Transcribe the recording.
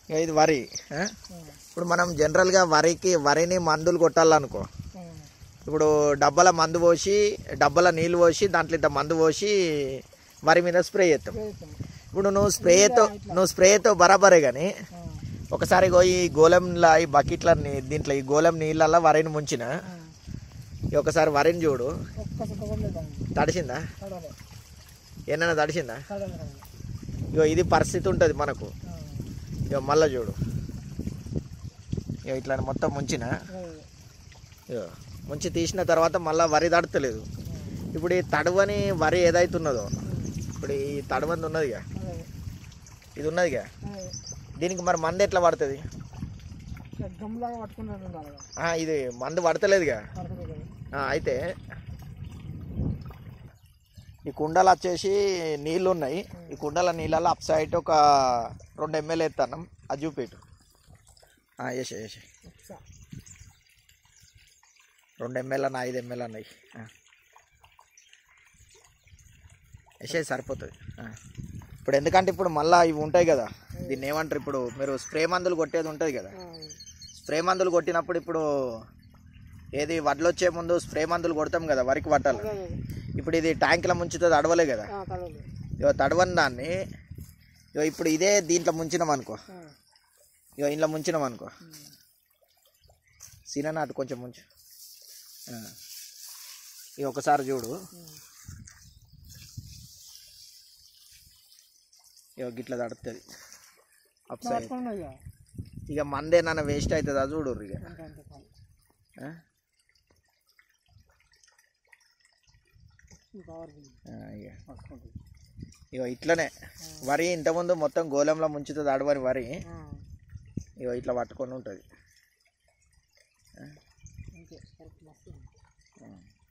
ఇక ఇది వరి ఆ? ఇప్పుడు మనం జనరల్గా వరికి వరిని మందులు కొట్టాలనుకో ఇప్పుడు డబ్బాల మందు పోసి డబ్బాల నీళ్ళు పోసి దాంట్లో ఇంత మందు పోసి వరి మీద స్ప్రే చేస్తాం ఇప్పుడు నువ్వు స్ప్రేతో నువ్వు స్ప్రేతో బరాబరే కానీ ఒకసారి ఇగో ఈ గోళంలా ఈ బకెట్ల నీ- దీంట్లో ఈ గోళం నీళ్ళల్లో వరిని ముంచిన ఈ ఒకసారి వరిని చూడు తడిసిందా ఏమైనా తడిసిందా ఇగో ఇది పరిస్థితి ఉంటుంది మనకు ఇగో మళ్ళా చూడు ఇగో ఇట్లా మొత్తం ముంచిన ఇగో ముంచి తీసిన తర్వాత మళ్ళీ వరి తడతలేదు ఇప్పుడు ఈ తడవని వరి ఏదైతున్నదో ఇప్పుడు ఈ తడవంది ఉన్నదిగా ఇది ఉన్నదిగా దీనికి మరి మందు ఎట్లా పడుతుంది గమ్లాగా పట్టుకున్నట్టు ఉండాలి కదా. ఆ, ఇది మందు పడతలేదుగా పడుతుంది కదా. ఆ, అయితే ఈ కుండలు వచ్చేసి నీళ్ళు ఉన్నాయి ఈ కుండల నీళ్ళలో అప్ సైడ్ ఒక రెండు ఎంఎల్ ఎత్తాను అది చూపెట్టు వేసే వేసే ఒకసా. రెండు ఎంఎల్ అన్న ఐదు ఎంఎల్ అన్నాయి వేసే సరిపోతుంది ఆ. ఇప్పుడు ఎందుకంటే ఇప్పుడు మళ్ళీ ఇవి ఉంటాయి కదా దీన్ని ఏమంటారు ఇప్పుడు మీరు స్ప్రే మందులు కొట్టేది ఉంటుంది కదా ఆ, స్ప్రే మందులు కొట్టినప్పుడు ఇప్పుడు ఏది వడ్లు వచ్చే ముందు స్ప్రే మందులు కొడతాం కదా వరికి పట్టాలి అదే, అదే. ఇప్పుడు ఇది ట్యాంకులో ముంచుతుంది అడవలే కదా ఆ, తడవదు. ఇగో తడవని దాన్ని ఇగో ఇప్పుడు ఇదే దీంట్లో ముంచినాం అనుకో ఆ, ఇగో ఇంట్లో ముంచినాం అనుకో సీనా అటు కొంచెం ముంచు ఆ. ఇక ఒకసారి చూడు ఇగో గిట్ల తడుతుంది అప్ సైడ్ పట్టుకున్నా ఇక. ఇక మందేనన్న వేస్ట్ అవుతుందా చూడు ఇక అంతే, అంతే చాలు. ఆ? ఈ పవర్ ఉంది. ఆ, ఇక పట్టుకుంటుంది. ఇగో ఇట్లనే వరి ఇంతకుముందు మొత్తం గోళంలో ముంచుతుంది అడవని వరి ఆ, ఇగో ఇట్లా పట్టుకొని ఉంటుంది అంతే కరెక్ట్ మస్తు ఉంది.